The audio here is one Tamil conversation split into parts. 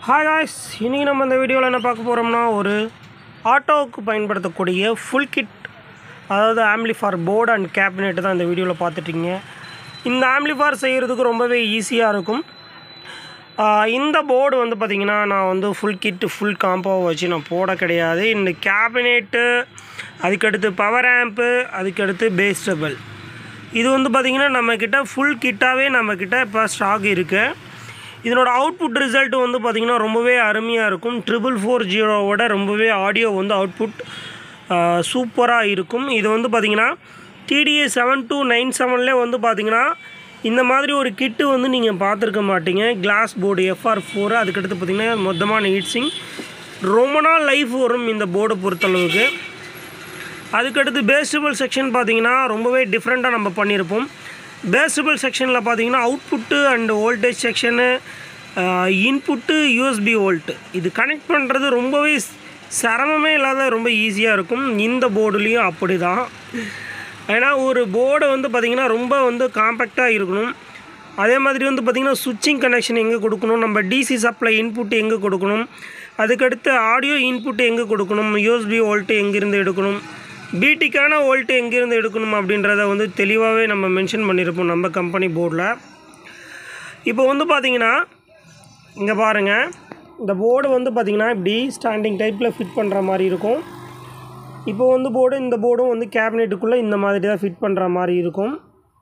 ஹாய் காய்ஸ் இன்றைக்கி நம்ம இந்த வீடியோவில் என்ன பார்க்க போகிறோம்னா ஒரு ஆட்டோவுக்கு பயன்படுத்தக்கூடிய ஃபுல் கிட் அதாவது ஆம்ப்ளிஃபார் போர்டு அண்ட் கேபினெட் தான் இந்த வீடியோவில் பார்த்துட்டீங்க இந்த ஆம்ப்ளிஃபார் செய்கிறதுக்கு ரொம்பவே ஈஸியாக இருக்கும் ஆஹ் இந்த போர்டு வந்து பார்த்திங்கன்னா நான் வந்து ஃபுல் கிட்டு ஃபுல் காம்போவை வச்சு நான் போட கிடையாது இந்த கேபினெட்டு அதுக்கடுத்து பவர் ஆம்ப்பு அதுக்கடுத்து பேஸ் டபுள் இது வந்து பார்த்திங்கன்னா நம்மக்கிட்ட ஃபுல் கிட்டாகவே நம்மக்கிட்ட இப்போ ஸ்டாக் இருக்குது இதனோட அவுட்புட் ரிசல்ட் வந்து பார்த்திங்கன்னா ரொம்பவே அருமையாக இருக்கும் ட்ரிபிள் ஃபோர் ஜீரோவோட ரொம்பவே ஆடியோ வந்து அவுட்புட் சூப்பராக இருக்கும் இது வந்து பார்த்திங்கன்னா டிடிஏ செவன் டூ நைன் செவன்லேயே வந்து பார்த்திங்கன்னா இந்த மாதிரி ஒரு கிட்டு வந்து நீங்கள் பார்த்துருக்க மாட்டீங்க கிளாஸ் போர்டு எஃப்ஆர் ஃபோர் அதுக்கடுத்து பார்த்திங்கன்னா மொத்தமான ஹீட்ஸிங் ரொம்ப நாள் லைஃப் வரும் இந்த போர்டை பொறுத்தளவுக்கு அதுக்கடுத்து பேஸ்டபிள் செக்ஷன் பார்த்தீங்கன்னா ரொம்பவே டிஃப்ரெண்ட்டாக நம்ம பண்ணியிருப்போம் பேஸ்டபிள் செக்ஷனில் பார்த்தீங்கன்னா output and voltage section input USB volt இது கனெக்ட் பண்ணுறது ரொம்பவே ஸ்- சிரமமே இல்லாத ரொம்ப ஈஸியாக இருக்கும் இந்த போர்டுலேயும் அப்படி தான் ஏன்னா ஒரு போர்டு வந்து பார்த்திங்கன்னா ரொம்ப வந்து காம்பேக்டாக இருக்கணும் அதே மாதிரி வந்து பார்த்திங்கன்னா சுவிட்சிங் கனெக்ஷன் எங்கே கொடுக்கணும் நம்ம டிசி சப்ளை இன்புட் எங்கே கொடுக்கணும் அதுக்கடுத்து ஆடியோ இன்புட் எங்கே கொடுக்கணும் யூஎஸ்பி வோல்ட்டு எங்கேருந்து எடுக்கணும் பிடிக்கான வோல்ட்டு எங்கேருந்து எடுக்கணும் அப்படின்றத வந்து தெளிவாகவே நம்ம மென்ஷன் பண்ணியிருப்போம் நம்ம கம்பெனி போர்டில் இப்போ வந்து பார்த்திங்கன்னா இங்கே பாருங்கள் இந்த போர்டு வந்து பார்த்திங்கன்னா இப்படி ஸ்டாண்டிங் டைப்பில் ஃபிட் பண்ணுற மாதிரி இருக்கும் இப்போ வந்து போர்டு இந்த போர்டும் வந்து கேபினெட்டுக்குள்ளே இந்த மாதிரி தான் ஃபிட் பண்ணுற மாதிரி இருக்கும்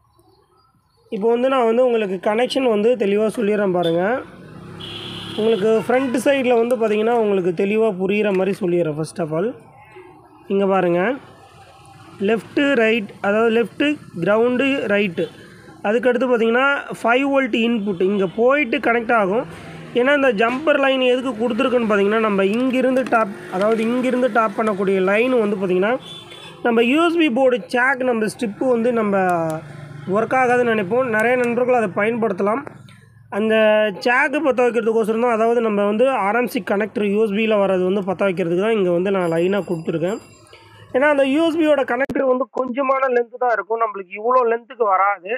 இப்போ வந்து நான் வந்து உங்களுக்கு கனெக்ஷன் வந்து தெளிவாக சொல்லிடுறேன் பாருங்கள் உங்களுக்கு ஃப்ரண்ட் சைடில் வந்து பார்த்திங்கன்னா உங்களுக்கு தெளிவாக புரிகிற மாதிரி சொல்லிடுறேன் ஃபர்ஸ்ட் ஆஃப் ஆல் இங்கே பாருங்கள் லெஃப்ட்டு ரைட் அதாவது லெஃப்ட்டு கிரவுண்டு ரைட்டு அதுக்கடுத்து பார்த்தீங்கன்னா ஃபைவ் வோல்ட் இன்புட் இங்கே போயிட்டு கனெக்ட் ஆகும் ஏன்னா இந்த ஜம்பர் லைன் எதுக்கு கொடுத்துருக்குன்னு பார்த்தீங்கன்னா நம்ம இங்கிருந்து டாப் அதாவது இங்கிருந்து டாப் பண்ணக்கூடிய லைன் வந்து பார்த்திங்கன்னா நம்ம யூஎஸ்பி போர்டு சேக் நம்ம ஸ்ட்ரிப்பு வந்து நம்ம ஒர்க் ஆகாதுன்னு நினைப்போம் நிறைய நண்பர்கள் அதை பயன்படுத்தலாம் அந்த சேக்கு பற்ற வைக்கிறதுக்கோசரம் தான் அதாவது நம்ம வந்து ஆர்எம்சி கனெக்டர் யூஎஸ்பியில் வர்றது வந்து பற்ற வைக்கிறதுக்கு தான் இங்கே வந்து நான் லைனாக கொடுத்துருக்கேன் ஏன்னா அந்த யூஎஸ்பியோட கனெக்டர் வந்து கொஞ்சமான லென்த்து தான் இருக்கும் நம்மளுக்கு இவ்வளோ லென்த்துக்கு வராது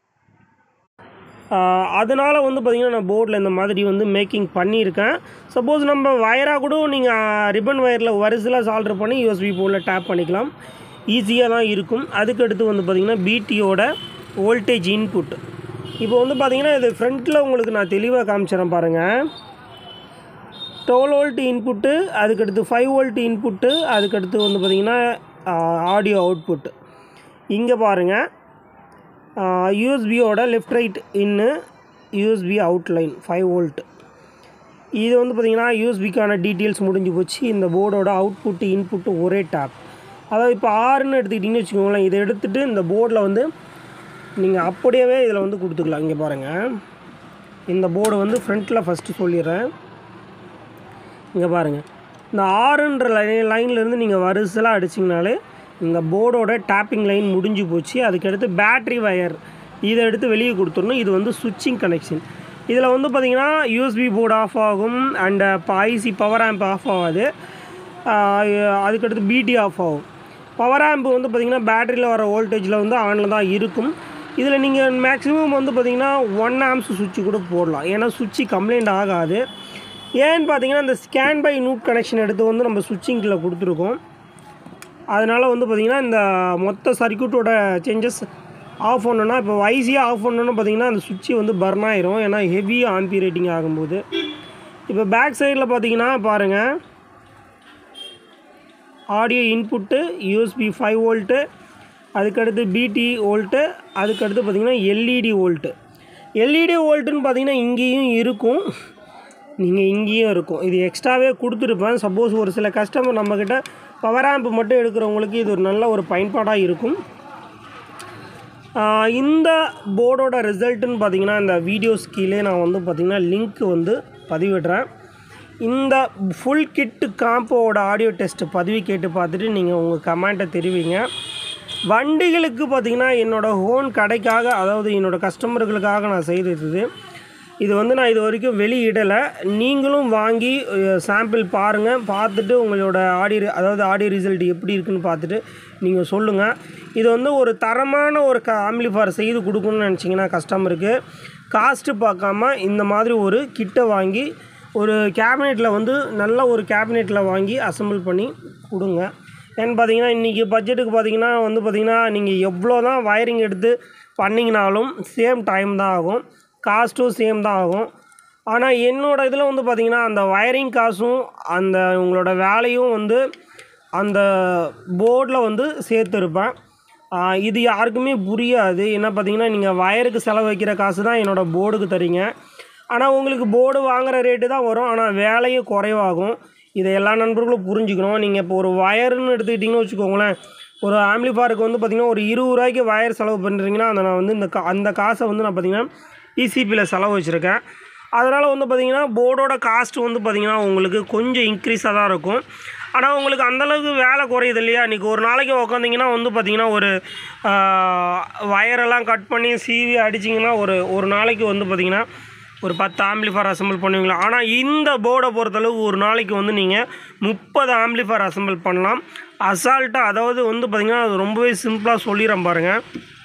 ஆஹ் அதனால வந்து பார்த்திங்கன்னா நான் போர்டில் இந்த மாதிரி வந்து மேக்கிங் பண்ணியிருக்கேன் சப்போஸ் நம்ம வயராக கூட நீங்கள் ரிப்பன் வயரில் வரிசலாக சால்டர் பண்ணி யூஎஸ்பி போர்டில் டேப் பண்ணிக்கலாம் ஈஸியாக தான் இருக்கும் அதுக்கடுத்து வந்து பார்த்திங்கன்னா பிடியோட வோல்டேஜ் இன்புட் இப்போ வந்து பார்த்திங்கன்னா இது ஃப்ரண்ட்டில் உங்களுக்கு நான் தெளிவாக காமிச்சிடறேன் பாருங்கள் டுவெல் வோல்ட் இன்புட்டு அதுக்கடுத்து ஃபைவ் வோல்ட் இன்புட்டு அதுக்கடுத்து வந்து பார்த்திங்கன்னா ஆடியோ அவுட்புட் இங்கே பாருங்கள் யூஎஸ்பியோட லெஃப்ட் ரைட் இன்னு யூஎஸ்பி அவுட்லைன் ஃபைவ் வோல்ட் இது வந்து பார்த்திங்கன்னா யூஎஸ்பிக்கான டீட்டெயில்ஸ் முடிஞ்சு போச்சு இந்த போர்டோட அவுட்புட்டு இன்புட்டு ஒரே டேப் அதாவது இப்போ ஆறுன்னு எடுத்துக்கிட்டிங்கன்னு வச்சுக்கோங்களேன் இதை எடுத்துகிட்டு இந்த போர்டில் வந்து நீங்கள் அப்படியே இதில் வந்து கொடுத்துக்கலாம் இங்கே பாருங்கள் இந்த போர்டு வந்து ஃப்ரண்ட்டில் ஃபஸ்ட்டு சொல்லிடுறேன் இங்கே பாருங்கள் இந்த ஆறுன்ற லைன் லைன்லேருந்து நீங்கள் வரிசலாக அடிச்சிங்கனாலே இந்த போர்டோட டேப்பிங் லைன் முடிஞ்சு போச்சு அதுக்கடுத்து பேட்ரி வயர் இதை எடுத்து வெளியே கொடுத்துடணும் இது வந்து சுவிட்சிங் கனெக்ஷன் இதில் வந்து பார்த்திங்கன்னா யூஎஸ்பி போர்டு ஆஃப் ஆகும் and IC power amp off ஆகாது ஆஹ் அதுக்கடுத்து பிடி ஆஃப் ஆகும் பவர் ஆம்ப் வந்து பார்த்திங்கன்னா பேட்டரியில் வர வோல்டேஜில் வந்து ஆனில் தான் இருக்கும் இதில் நீங்கள் மேக்ஸிமம் வந்து பார்த்திங்கன்னா ஒன் ஆம்ஸ் சுவிட்சு கூட போடலாம் ஏன்னா சுவிட்சு கம்ப்ளைண்ட் ஆகாது ஏன்னு பார்த்தீங்கன்னா இந்த ஸ்கேன் பை நூட் கனெக்ஷன் எடுத்து வந்து நம்ம சுவிட்சிங்கில் கொடுத்துருக்கோம் அதனால் வந்து பார்த்திங்கன்னா இந்த மொத்த சர்க்யூட்டோட சேஞ்சஸ் ஆஃப் பண்ணணும்னா இப்போ ஐசியாக ஆஃப் பண்ணணும்னு பார்த்தீங்கன்னா அந்த சுவிட்சு வந்து பர்ன் ஆயிரும் ஏன்னா ஹெவி ஆம்பி ரேட்டிங் ஆகும்போது இப்போ பேக் சைடில் பார்த்தீங்கன்னா பாருங்கள் audio input USB five volt அதுக்கடுத்து பிடி வோல்ட்டு அதுக்கடுத்து பார்த்திங்கன்னா எல்இடி வோல்ட்டு எல்இடி வோல்ட்டுன்னு பார்த்தீங்கன்னா இங்கேயும் இருக்கும் நீங்கள் இங்கேயும் இருக்கும் இது எக்ஸ்ட்ராவே கொடுத்துருப்பேன் சப்போஸ் ஒரு சில கஸ்டமர் நம்மக்கிட்ட பவர் ஆம்ப் மட்டும் எடுக்கிறவங்களுக்கு இது ஒரு நல்ல ஒரு பயன்பாடாக இருக்கும் ஆஹ் இந்த போர்டோட ரிசல்ட்டுன்னு பார்த்தீங்கன்னா இந்த வீடியோஸ் கீழே நான் வந்து பார்த்திங்கன்னா லிங்க் வந்து பதிவிடுறேன் இந்த ஃபுல் கிட்டு காம்போவோட ஆடியோ டெஸ்ட் பதிவு கேட்டு பார்த்துட்டு நீங்கள் உங்கள் கமெண்ட்டை தெரிவிங்க வண்டிகளுக்கு பார்த்தீங்கன்னா என்னோடய ஹோன் கடைக்காக அதாவது என்னோடய கஸ்டமர்களுக்காக நான் செய்தது இது வந்து நான் இது வரைக்கும் வெளியிடலை நீங்களும் வாங்கி சாம்பிள் பாருங்கள் பார்த்துட்டு உங்களோட ஆடியோ அதாவது ஆடியோ ரிசல்ட் எப்படி இருக்குன்னு பார்த்துட்டு நீங்கள் சொல்லுங்கள் இது வந்து ஒரு தரமான ஒரு க ஆம்பிளிஃபார் செய்து கொடுக்கணும்னு நினச்சிங்கன்னா கஸ்டமருக்கு காஸ்ட்டு பார்க்காம இந்த மாதிரி ஒரு கிட்டை வாங்கி ஒரு கேபினெட்டில் வந்து நல்ல ஒரு கேபினெட்டில் வாங்கி அசெம்பிள் பண்ணி கொடுங்க ஏன்னு பார்த்தீங்கன்னா இன்றைக்கி பட்ஜெட்டுக்கு பார்த்தீங்கன்னா வந்து பார்த்தீங்கன்னா நீங்கள் எவ்வளோ தான் வயரிங் எடுத்து பண்ணிங்கனாலும் சேம் டைம் தான் ஆகும் காஸ்ட்டும் சேம் தான் ஆகும் ஆனால் என்னோடய இதில் வந்து பார்த்திங்கன்னா அந்த வயரிங் காசும் அந்த உங்களோட வேலையும் வந்து அந்த போர்டில் வந்து சேர்த்துருப்பேன் ஆஹ் இது யாருக்குமே புரியாது என்ன பார்த்தீங்கன்னா நீங்கள் வயருக்கு செலவு வைக்கிற காசு தான் என்னோடய போர்டுக்கு தரீங்க ஆனால் உங்களுக்கு போர்டு வாங்குகிற ரேட்டு தான் வரும் ஆனால் வேலையும் குறைவாகும் இதை எல்லா நண்பர்களும் புரிஞ்சுக்கணும் நீங்கள் இப்போ ஒரு வயருன்னு எடுத்துக்கிட்டிங்கன்னு வச்சுக்கோங்களேன் ஒரு ஆம்ப்ளிஃபாருக்கு வந்து பார்த்திங்கன்னா ஒரு இருபது ரூபாய்க்கு வயர் செலவு பண்ணுறீங்கன்னா அதை நான் வந்து இந்த கா அந்த காசை வந்து நான் பார்த்திங்கன்னா இசிபியில் செலவு வச்சுருக்கேன் அதனால் வந்து பார்த்திங்கன்னா போர்டோட காஸ்ட் வந்து பார்த்திங்கன்னா உங்களுக்கு கொஞ்சம் இன்க்ரீஸாக தான் இருக்கும் ஆனால் உங்களுக்கு அந்தளவுக்கு வேலை குறையுது இல்லையா இன்றைக்கி ஒரு நாளைக்கு உக்காந்திங்கன்னா வந்து பார்த்திங்கன்னா ஒரு வயரெல்லாம் கட் பண்ணி சீவி அடிச்சிங்கன்னா ஒரு ஒரு நாளைக்கு வந்து பார்த்திங்கன்னா ஒரு பத்து ஆம்பிளிஃபர் அசெம்பிள் பண்ணுவீங்களா ஆனால் இந்த போர்டை பொறுத்தளவு ஒரு நாளைக்கு வந்து நீங்கள் முப்பது ஆம்பிளிஃபர் அசெம்பிள் பண்ணலாம் அசால்ட்டாக அதாவது வந்து பார்த்திங்கன்னா அது ரொம்பவே சிம்பிளாக சொல்லிடுறேன் பாருங்கள்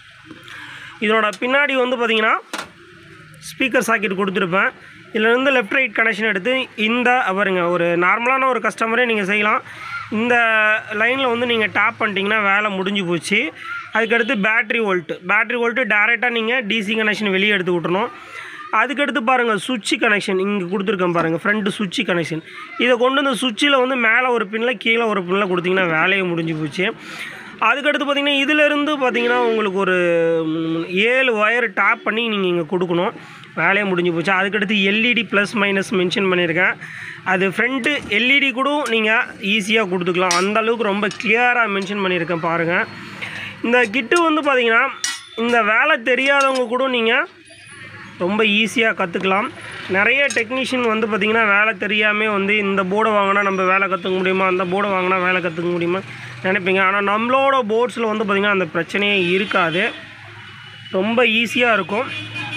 இதனோட பின்னாடி வந்து பார்த்திங்கன்னா ஸ்பீக்கர் சாக்கெட் கொடுத்துருப்பேன் இதில் இருந்து லெஃப்ட் ரைட் கனெக்ஷன் எடுத்து இந்த பாருங்க ஒரு நார்மலான ஒரு கஸ்டமரே நீங்கள் செய்யலாம் இந்த லைனில் வந்து நீங்கள் டேப் பண்ணிட்டீங்கன்னா வேலை முடிஞ்சு போச்சு அதுக்கடுத்து பேட்ரி வோல்ட்டு பேட்ரி வோல்ட்டு டேரெக்டாக நீங்கள் டிசி கனெக்ஷன் வெளியே எடுத்து விட்டணும் அதுக்கடுத்து பாருங்கள் சுவிட்ச் கனெக்ஷன் இங்கே கொடுத்துருக்கேன் பாருங்கள் ஃப்ரண்ட் சுவிட்ச் கனெக்ஷன் இதை கொண்டு வந்து சுவிட்சில் வந்து மேலே ஒரு பின்னில் கீழே ஒரு பின்னில் கொடுத்தீங்கன்னா வேலையை முடிஞ்சு போச்சு அதுக்கடுத்து பார்த்தீங்கன்னா இதிலேருந்து பார்த்தீங்கன்னா உங்களுக்கு ஒரு ம், ஏழு ஒயர் டேப் பண்ணி நீங்கள் இங்கே கொடுக்கணும் வேலையை முடிஞ்சு போச்சு அதுக்கடுத்து எல்இடி ப்ளஸ் மைனஸ் மென்ஷன் பண்ணியிருக்கேன் அது ஃப்ரண்ட்டு எல்இடி கூட நீங்கள் ஈஸியாக கொடுத்துக்கலாம் அந்த அளவுக்கு ரொம்ப கிளியராக மென்ஷன் பண்ணியிருக்கேன் பாருங்கள் இந்த கிட்டு வந்து பார்த்தீங்கன்னா இந்த வேலை தெரியாதவங்க கூட நீங்கள் ரொம்ப ஈஸியாக கற்றுக்கலாம் நிறைய டெக்னீஷியன் வந்து பார்த்திங்கன்னா வேலை தெரியாமல் வந்து இந்த போர்டை வாங்கினா நம்ம வேலை கற்றுக்க முடியுமா அந்த போர்டை வாங்கினா வேலை கற்றுக்க முடியுமா நினைப்பீங்க ஆனால் நம்மளோட போர்ட்ஸில் வந்து பார்த்திங்கன்னா அந்த பிரச்சனையே இருக்காது ரொம்ப ஈஸியாக இருக்கும்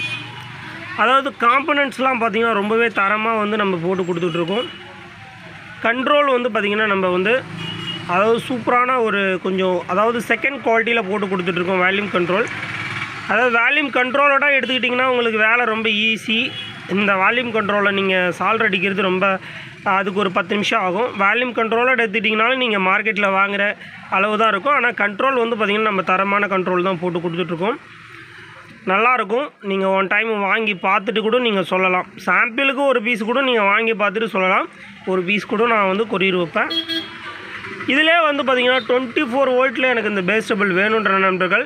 அதாவது காம்பனண்ட்ஸ்லாம் பார்த்திங்கன்னா ரொம்பவே தரமாக வந்து நம்ம போட்டு கொடுத்துட்ருக்கோம் கண்ட்ரோல் வந்து பார்த்திங்கன்னா நம்ம வந்து அதாவது சூப்பரான ஒரு கொஞ்சம் அதாவது செகண்ட் குவாலிட்டியில் போட்டு கொடுத்துட்ருக்கோம் வேல்யூம் கண்ட்ரோல் அதாவது வால்யூம் கண்ட்ரோலோட எடுத்துக்கிட்டிங்கன்னா உங்களுக்கு வேலை ரொம்ப ஈஸி இந்த வால்யூம் கண்ட்ரோலை நீங்கள் சால்ர் அடிக்கிறது ரொம்ப அதுக்கு ஒரு பத்து நிமிஷம் ஆகும் வால்யூம் கண்ட்ரோலோட எடுத்துக்கிட்டிங்கனாலும் நீங்கள் மார்க்கெட்டில் வாங்குகிற அளவு தான் இருக்கும் ஆனால் கண்ட்ரோல் வந்து பார்த்திங்கன்னா நம்ம தரமான கண்ட்ரோல் தான் போட்டு கொடுத்துட்ருக்கோம் நல்லாயிருக்கும் நீங்கள் ஒன் டைம் வாங்கி பார்த்துட்டு கூட நீங்கள் சொல்லலாம் சாம்பிளுக்கு ஒரு பீஸ் கூட நீங்கள் வாங்கி பார்த்துட்டு சொல்லலாம் ஒரு பீஸ் கூட நான் வந்து கொரியர் வைப்பேன் இதிலே வந்து பார்த்திங்கன்னா டுவெண்ட்டி ஃபோர் வோல்ட்டில் எனக்கு இந்த பேஸ்டபிள் வேணுன்ற நண்பர்கள்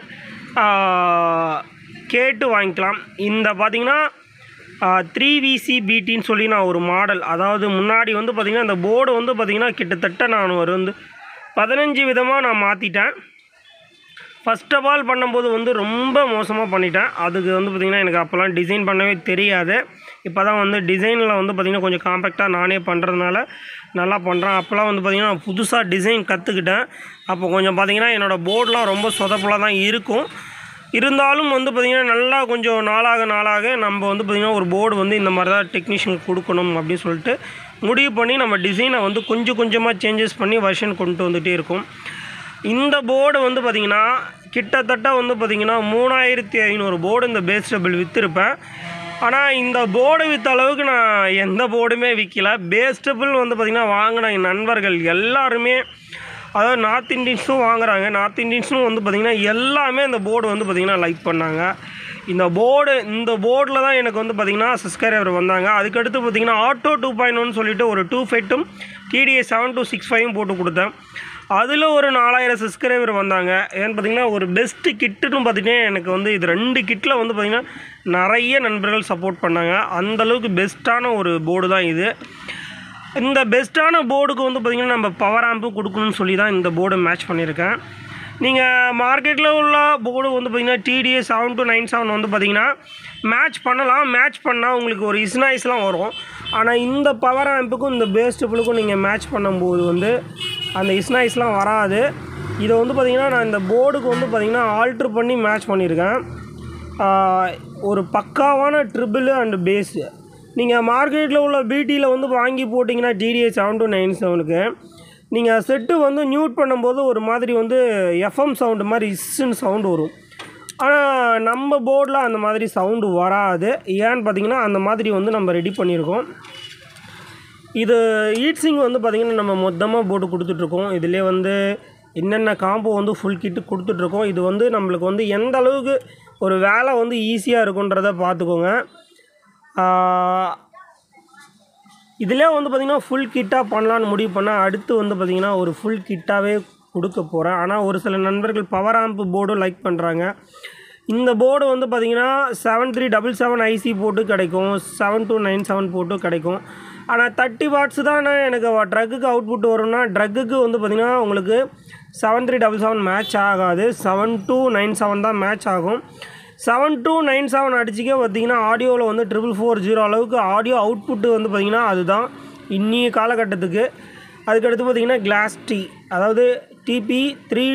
ஆஹ், கேட்டு வாங்கிக்கலாம் இந்த பார்த்திங்கன்னா த்ரீ விசி பிடின்னு சொல்லி நான் ஒரு மாடல் அதாவது முன்னாடி வந்து பார்த்திங்கன்னா இந்த போர்டு வந்து பார்த்திங்கன்னா கிட்டத்தட்ட நான் ஒரு வந்து பதினஞ்சு விதமாக நான் மாற்றிட்டேன் ஃபர்ஸ்ட் ஆஃப் ஆல் பண்ணும்போது வந்து ரொம்ப மோசமாக பண்ணிட்டேன் அதுக்கு வந்து பார்த்திங்கன்னா எனக்கு அப்போல்லாம் டிசைன் பண்ணவே தெரியாது இப்போ தான் வந்து டிசைனில் வந்து பார்த்திங்கன்னா கொஞ்சம் காம்பேக்டாக நானே பண்ணுறதுனால நல்லா பண்ணுறேன் அப்போல்லாம் வந்து பார்த்திங்கன்னா நான் புதுசாக டிசைன் கற்றுக்கிட்டேன் அப்போ கொஞ்சம் பார்த்திங்கன்னா என்னோடய போர்டெலாம் ரொம்ப சொதப்பலாக தான் இருக்கும் இருந்தாலும் வந்து பார்த்திங்கன்னா நல்லா கொஞ்சம் நாளாக நாளாக நம்ம வந்து பார்த்திங்கன்னா ஒரு போர்டு வந்து இந்த மாதிரி தான் டெக்னீஷியனுக்கு கொடுக்கணும் அப்படின்னு சொல்லிட்டு முடிவு பண்ணி நம்ம டிசைனை வந்து கொஞ்சம் கொஞ்சமாக சேஞ்சஸ் பண்ணி வருஷன் கொண்டு வந்துகிட்டே இருக்கும் இந்த போர்டு வந்து பார்த்திங்கன்னா கிட்டத்தட்ட வந்து பார்த்திங்கன்னா மூணாயிரத்தி ஐநூறு போர்டு இந்த பேஸ் டேபிள் விற்றுருப்பேன் ஆனால் இந்த போர்டு விற்ற அளவுக்கு நான் எந்த போர்டுமே விற்கல பேஸ் டேபிள் வந்து பார்த்திங்கன்னா வாங்கின என் நண்பர்கள் எல்லாருமே அதாவது நார்த் இந்தியன்ஸும் வாங்குறாங்க நார்த் இந்தியன்ஸும் வந்து பார்த்திங்கன்னா எல்லாமே இந்த போர்டு வந்து பார்த்திங்கன்னா லைக் பண்ணாங்க இந்த போர்டு இந்த போர்டில் தான் எனக்கு வந்து பார்த்திங்கன்னா சப்ஸ்கிரைபர் வந்தாங்க அதுக்கடுத்து பார்த்திங்கன்னா ஆட்டோ டூ பாயிண்ட் ஒன் சொல்லிட்டு ஒரு டூ ஃபைட்டும் டிடிஏ செவன் டூ சிக்ஸ் ஃபைவும் போட்டு கொடுத்தேன் அதில் ஒரு நாலாயிரம் சப்ஸ்கிரைபர் வந்தாங்க ஏன்னு பார்த்தீங்கன்னா ஒரு பெஸ்ட்டு கிட்டுன்னு பார்த்திங்கன்னா எனக்கு வந்து இது ரெண்டு கிட்டில் வந்து பார்த்திங்கன்னா நிறைய நண்பர்கள் சப்போர்ட் பண்ணாங்க அந்த அளவுக்கு பெஸ்ட்டான ஒரு போர்டு தான் இது இந்த பெஸ்ட்டான போர்டுக்கு வந்து பார்த்திங்கன்னா நம்ம பவர் ஆம்பு கொடுக்கணும்னு சொல்லி தான் இந்த போர்டு மேட்ச் பண்ணியிருக்கேன் நீங்கள் மார்க்கெட்டில் உள்ள போர்டு வந்து பார்த்திங்கன்னா TDA seven two nine seven வந்து பார்த்திங்கன்னா மேட்ச் பண்ணலாம் மேட்ச் பண்ணால் உங்களுக்கு ஒரு இஸ்னாய்ஸ்லாம் வரும் ஆனால் இந்த பவர் ஆம்புக்கும் இந்த பேஸ் டபுளுக்கும் நீங்கள் மேட்ச் பண்ணும்போது வந்து அந்த இஸ்னாய்ஸ்லாம் வராது இதை வந்து பார்த்திங்கன்னா நான் இந்த போர்டுக்கு வந்து பார்த்திங்கன்னா ஆல்ட்ரு பண்ணி மேட்ச் பண்ணியிருக்கேன் ஆஹ் ஒரு பக்காவான ட்ரிபிள் அண்ட் பேஸு நீங்கள் மார்க்கெட்டில் உள்ள பிடியில் வந்து வாங்கி போட்டிங்கன்னா டிடிஏ செவன் டூ நைன் செவனுக்கு நீங்கள் செட்டு வந்து நியூட் பண்ணும்போது ஒரு மாதிரி வந்து எஃப்எம் சவுண்டு மாதிரி இஸ்ஸுன்னு சவுண்டு வரும் ஆனால் நம்ம போர்டில் அந்த மாதிரி சவுண்டு வராது ஏன்னு பார்த்தீங்கன்னா அந்த மாதிரி வந்து நம்ம ரெடி பண்ணியிருக்கோம் இது ஈட்ஸிங் வந்து பார்த்திங்கன்னா நம்ம மொத்தமாக போட்டு கொடுத்துட்ருக்கோம் இதிலே வந்து என்னென்ன காம்போ வந்து ஃபுல் கிட்டு கொடுத்துட்ருக்கோம் இது வந்து நம்மளுக்கு வந்து எந்த அளவுக்கு ஒரு வேலை வந்து ஈஸியாக இருக்குன்றத பார்த்துக்கோங்க இதிலே வந்து பார்த்திங்கன்னா ஃபுல் கிட்டாக பண்ணலான்னு முடிவு பண்ணால் அடுத்து வந்து பார்த்திங்கன்னா ஒரு ஃபுல் கிட்டாகவே கொடுக்க போகிறேன் ஆனால் ஒரு சில நண்பர்கள் பவர் ஆம்ப் போர்டும் லைக் பண்ணுறாங்க இந்த போர்டு வந்து பார்த்திங்கன்னா seven three double seven IC போட்டு கிடைக்கும் செவன் டூ நைன் செவன் போட்டு கிடைக்கும் ஆனால் தேர்ட்டி வாட்ஸ் தான் எனக்கு ட்ரக்குக்கு அவுட்புட் வரும்னா ட்ரக்குக்கு வந்து பார்த்திங்கன்னா உங்களுக்கு seven three double seven match ஆகாது செவன் டூ நைன் செவன் தான் மேட்ச் ஆகும் செவன் டூ நைன் செவன் அடிச்சிக்கே பார்த்தீங்கன்னா ஆடியோவில் வந்து ட்ரிபிள் ஃபோர் ஜீரோ அளவுக்கு ஆடியோ அவுட்புட்டு வந்து பார்த்திங்கன்னா அதுதான் இன்னிய காலகட்டத்துக்கு அதுக்கடுத்து பார்த்திங்கன்னா கிளாஸ் டி அதாவது TP three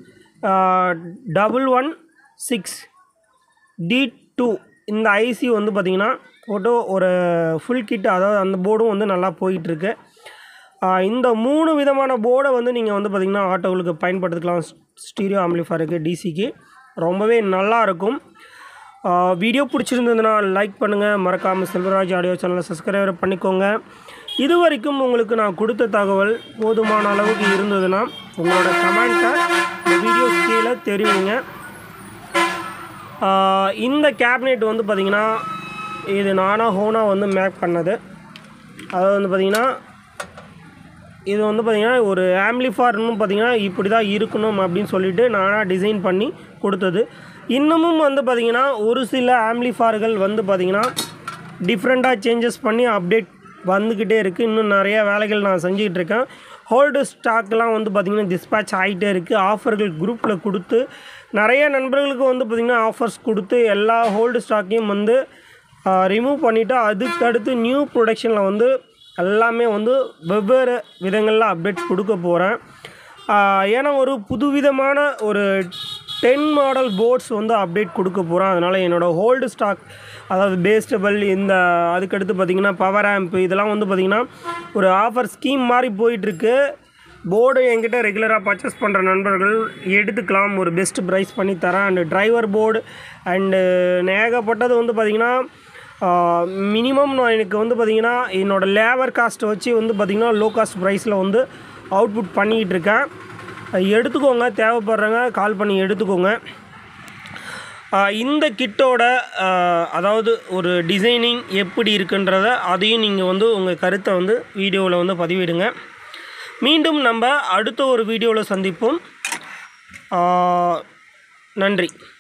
double one six D two இந்த ஐசி வந்து பார்த்திங்கன்னா போட்டு ஒரு ஃபுல் கிட் அதாவது அந்த போர்டும் வந்து நல்லா போயிட்டுருக்கு இந்த மூணு விதமான போர்டை வந்து நீங்கள் வந்து பார்த்திங்கன்னா ஆட்டோகளுக்கு பயன்படுத்திக்கலாம் ஸ்டீரியோ ஆம்பிளிஃபருக்கு டிசிக்கு ரொம்பவே நல்லா இருக்கும் வீடியோ பிடிச்சிருந்ததுன்னா லைக் பண்ணுங்கள் மறக்காமல் செல்வராஜ் ஆடியோ சேனலை சப்ஸ்கிரைப் பண்ணிக்கோங்க இது வரைக்கும் உங்களுக்கு நான் கொடுத்த தகவல் போதுமான அளவுக்கு இருந்ததுன்னா உங்களோட கமெண்ட்டை இந்த வீடியோ கீழே தெரிவிங்க ஆஹ் இந்த கேபினெட் வந்து பார்த்திங்கன்னா இது நானாக ஹோனாக வந்து மேக் பண்ணது அது வந்து பார்த்திங்கன்னா இது வந்து பார்த்திங்கன்னா ஒரு ஆம்லிஃபார்னு பார்த்திங்கன்னா இப்படி தான் இருக்கணும் அப்படின்னு சொல்லிட்டு நானாக டிசைன் பண்ணி கொடுத்தது இன்னமும் வந்து பார்த்திங்கன்னா ஒரு சில ஆம்லிஃபார்கள் வந்து பார்த்திங்கன்னா டிஃப்ரெண்ட்டாக சேஞ்சஸ் பண்ணி அப்டேட் வந்துக்கிட்டே இருக்குது இன்னும் நிறைய வேலைகள் நான் செஞ்சுக்கிட்டு இருக்கேன் ஹோல்டு ஸ்டாக்லாம் வந்து பார்த்திங்கன்னா டிஸ்பேட்ச் ஆகிட்டே இருக்குது ஆஃபர்கள் குரூப்பில் கொடுத்து நிறைய நண்பர்களுக்கு வந்து பார்த்திங்கன்னா ஆஃபர்ஸ் கொடுத்து எல்லா ஹோல்டு ஸ்டாக்கையும் வந்து ரிமூவ் பண்ணிவிட்டு அதுக்கடுத்து நியூ ப்ரொடக்ஷனில் வந்து எல்லாமே வந்து வெவ்வேறு விதங்களில் அப்டேட் கொடுக்க போகிறேன் ஏன்னா ஒரு புதுவிதமான ஒரு டென் மாடல் போர்ட்ஸ் வந்து அப்டேட் கொடுக்க போகிறேன் அதனால் என்னோடய ஹோல்டு ஸ்டாக் அதாவது பேஸ்டபிள் இந்த அதுக்கடுத்து பார்த்திங்கன்னா பவர் ஆம்ப் இதெல்லாம் வந்து பார்த்திங்கன்னா ஒரு ஆஃபர் ஸ்கீம் மாதிரி போயிட்டுருக்கு போர்டு என்கிட்ட ரெகுலராக பர்ச்சேஸ் பண்ணுற நண்பர்கள் எடுத்துக்கலாம் ஒரு பெஸ்ட் ப்ரைஸ் பண்ணி தரேன் அண்டு டிரைவர் போர்டு அண்டு ஏகப்பட்டது வந்து பார்த்திங்கன்னா மினிமம் நான் எனக்கு வந்து பார்த்திங்கன்னா என்னோடய லேபர் காஸ்ட்டை வச்சு வந்து பார்த்திங்கன்னா லோ காஸ்ட் ப்ரைஸில் வந்து அவுட்புட் பண்ணிக்கிட்டு இருக்கேன் எடுத்துக்கோங்க தேவைப்படுறவங்க கால் பண்ணி எடுத்துக்கோங்க ஆஹ் இந்த கிட்டோட ஆஹ் அதாவது ஒரு டிசைனிங் எப்படி இருக்குன்றத அதையும் நீங்கள் வந்து உங்கள் கருத்தை வந்து வீடியோவில் வந்து பதிவிடுங்க மீண்டும் நம்ம அடுத்த ஒரு வீடியோவில் சந்திப்போம் ஆஹ் நன்றி